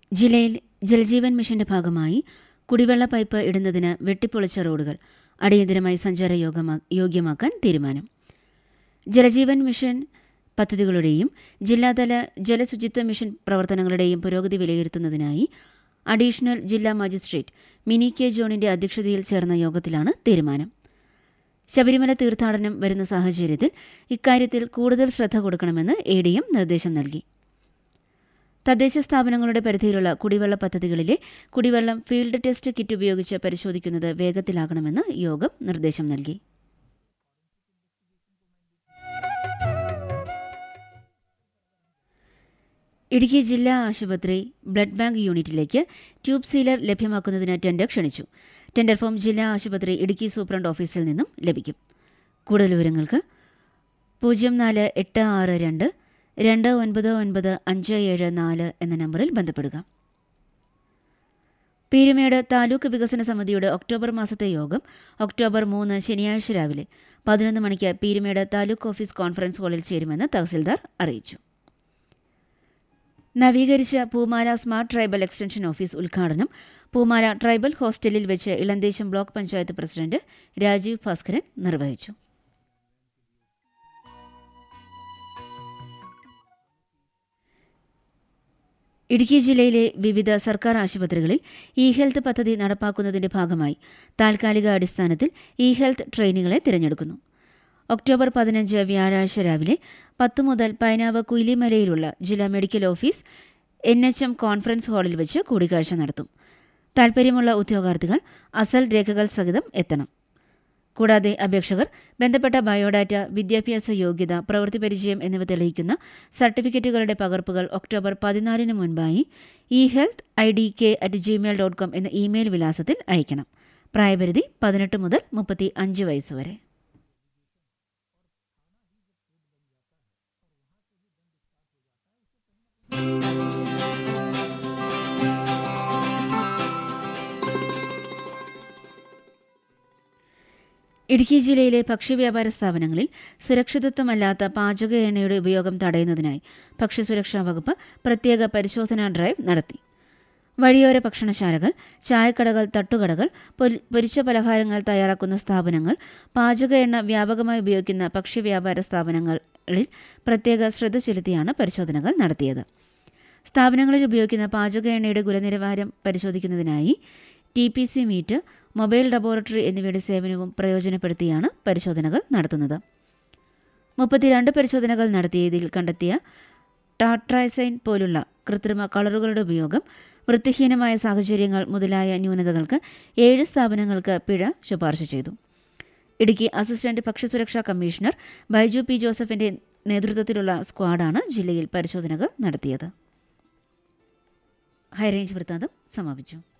ജില്ലയിൽ ജലജീവൻ മിഷന്റെ ഭാഗമായി കുടിവെള്ള പൈപ്പ് ഇടുന്നതിന് വെട്ടിപ്പൊളിച്ച റോഡുകൾ അടിയന്തരമായി സഞ്ചാരയോഗമാ- യോഗ്യമാക്കാൻ തീരുമാനം ജലജീവൻ മിഷൻ പദ്ധതികളുടെയും ജില്ലാതല ജലശുചിത്വ മിഷൻ പ്രവർത്തനങ്ങളുടെയും പുരോഗതി വിലയിരുത്തുന്നതിനായി അഡീഷണൽ ജില്ലാ മജിസ്ട്രേറ്റ് മിനി കെ ജോണിന്റെ അധ്യക്ഷതയിൽ ചേർന്ന യോഗത്തിലാണ് തീരുമാനം ശബരിമല തീർത്ഥാടനം വരുന്ന സാഹചര്യത്തിൽ ഇക്കാര്യത്തിൽ കൂടുതൽ ശ്രദ്ധ കൊടുക്കണമെന്ന് എ ഡി എം നിർദ്ദേശം നൽകി തദ്ദേശ സ്ഥാപനങ്ങളുടെ പരിധിയിലുള്ള കുടിവെള്ള പദ്ധതികളിലെ കുടിവെള്ളം ഫീൽഡ് ടെസ്റ്റ് കിറ്റ് ഉപയോഗിച്ച് പരിശോധിക്കുന്നത് വേഗത്തിലാക്കണമെന്ന് യോഗം നിർദ്ദേശം നൽകി ഇടുക്കി ജില്ലാ ആശുപത്രി ബ്ലഡ് ബാങ്ക് യൂണിറ്റിലേക്ക് ട്യൂബ് സീലർ ലഭ്യമാക്കുന്നതിന് ടെൻഡർ ക്ഷണിച്ചു ടെൻഡർ ഫോം ജില്ലാ ആശുപത്രി ഇടുക്കി സൂപ്രണ്ട് ഓഫീസിൽ നിന്നും ലഭിക്കും കൂടുതൽ വിവരങ്ങൾക്ക് പൂജ്യം നാല് എട്ട് ആറ് രണ്ട് രണ്ട് ഒൻപത് ഒൻപത് അഞ്ച് ഏഴ് നാല് എന്ന നമ്പറിൽ ബന്ധപ്പെടുക പീരുമേട് താലൂക്ക് വികസന സമിതിയുടെ ഒക്ടോബർ മാസത്തെ യോഗം ഒക്ടോബർ മൂന്ന് ശനിയാഴ്ച രാവിലെ പതിനൊന്ന് മണിക്ക് പീരുമേട് താലൂക്ക് ഓഫീസ് കോൺഫറൻസ് ഹാളിൽ ചേരുമെന്ന് തഹസിൽദാർ അറിയിച്ചു നവീകരിച്ച പൂമാല സ്മാർട്ട് ട്രൈബൽ എക്സ്റ്റൻഷൻ ഓഫീസ് ഉദ്ഘാടനം പൂമാല ട്രൈബൽ ഹോസ്റ്റലിൽ വെച്ച് ഇളന്തേശം ബ്ലോക്ക് പഞ്ചായത്ത് പ്രസിഡന്റ് രാജീവ് ഭാസ്കരൻ നിർവഹിച്ചു ഇടുക്കി ജില്ലയിലെ വിവിധ സർക്കാർ ആശുപത്രികളിൽ ഇ ഹെൽത്ത് പദ്ധതി നടപ്പാക്കുന്നതിന്റെ ഭാഗമായി താൽക്കാലിക അടിസ്ഥാനത്തിൽ ഇ ഹെൽത്ത് ട്രെയിനികളെ തിരഞ്ഞെടുക്കുന്നു ഒക്ടോബർ പതിനഞ്ച് വ്യാഴാഴ്ച രാവിലെ പത്ത് മുതൽ പൈനാവ് കുയിലിമലയിലുള്ള ജില്ലാ medical office N H M conference ഹാളിൽ വെച്ച് കൂടിക്കാഴ്ച നടത്തും താൽപ്പര്യമുള്ള ഉദ്യോഗാർത്ഥികൾ അസൽ രേഖകൾ സഹിതം എത്തണം കൂടാതെ അപേക്ഷകർ ബന്ധപ്പെട്ട ബയോഡാറ്റ വിദ്യാഭ്യാസ യോഗ്യത പ്രവൃത്തി പരിചയം എന്നിവ തെളിയിക്കുന്ന സർട്ടിഫിക്കറ്റുകളുടെ പകർപ്പുകൾ ഒക്ടോബർ പതിനാലിന് മുൻപായി e health I D K at Gmail dot com എന്ന ഇമെയിൽ വിലാസത്തിൽ അയക്കണം പ്രായപരിധി പതിനെട്ട് മുതൽ മുപ്പത്തി അഞ്ച് വയസ്സ് വരെ ഇടുക്കി ജില്ലയിലെ ഭക്ഷ്യവ്യാപാര സ്ഥാപനങ്ങളിൽ സുരക്ഷിതത്വമല്ലാത്ത പാചക എണ്ണയുടെ ഉപയോഗം തടയുന്നതിനായി ഭക്ഷ്യസുരക്ഷാ വകുപ്പ് പ്രത്യേക പരിശോധനാ ഡ്രൈവ് നടത്തി വഴിയോര ഭക്ഷണശാലകൾ ചായക്കടകൾ തട്ടുകടകൾ പൊരി- പൊരിച്ച പലഹാരങ്ങൾ തയ്യാറാക്കുന്ന സ്ഥാപനങ്ങൾ പാചക എണ്ണ വ്യാപകമായി ഉപയോഗിക്കുന്ന ഭക്ഷ്യവ്യാപാര സ്ഥാപനങ്ങളിൽ പ്രത്യേക ശ്രദ്ധ ചെലുത്തിയാണ് പരിശോധനകൾ നടത്തിയത് സ്ഥാപനങ്ങളിൽ ഉപയോഗിക്കുന്ന പാചക എണ്ണയുടെ ഗുണനിലവാരം പരിശോധിക്കുന്നതിനായി T P C meter mobile laboratory എന്നിവയുടെ സേവനവും പ്രയോജനപ്പെടുത്തിയാണ് പരിശോധനകൾ നടത്തുന്നത് മുപ്പത്തിരണ്ട് പരിശോധനകൾ നടത്തിയതിൽ കണ്ടെത്തിയ ടാട്രൈസൈൻ പോലുള്ള കൃത്രിമ കളറുകളുടെ ഉപയോഗം വൃത്തിഹീനമായ സാഹചര്യങ്ങൾ മുതലായ ന്യൂനതകൾക്ക് ഏഴ് സ്ഥാപനങ്ങൾക്ക് പിഴ ശുപാർശ ചെയ്തു ഇടുക്കി അസിസ്റ്റന്റ് ഭക്ഷ്യസുരക്ഷാ കമ്മീഷണർ ബൈജു പി ജോസഫിന്റെ നേതൃത്വത്തിലുള്ള സ്ക്വാഡാണ് ജില്ലയിൽ പരിശോധനകൾ നടത്തിയത് ഹൈറേഞ്ച് വൃത്താന്തം സമാപിച്ചു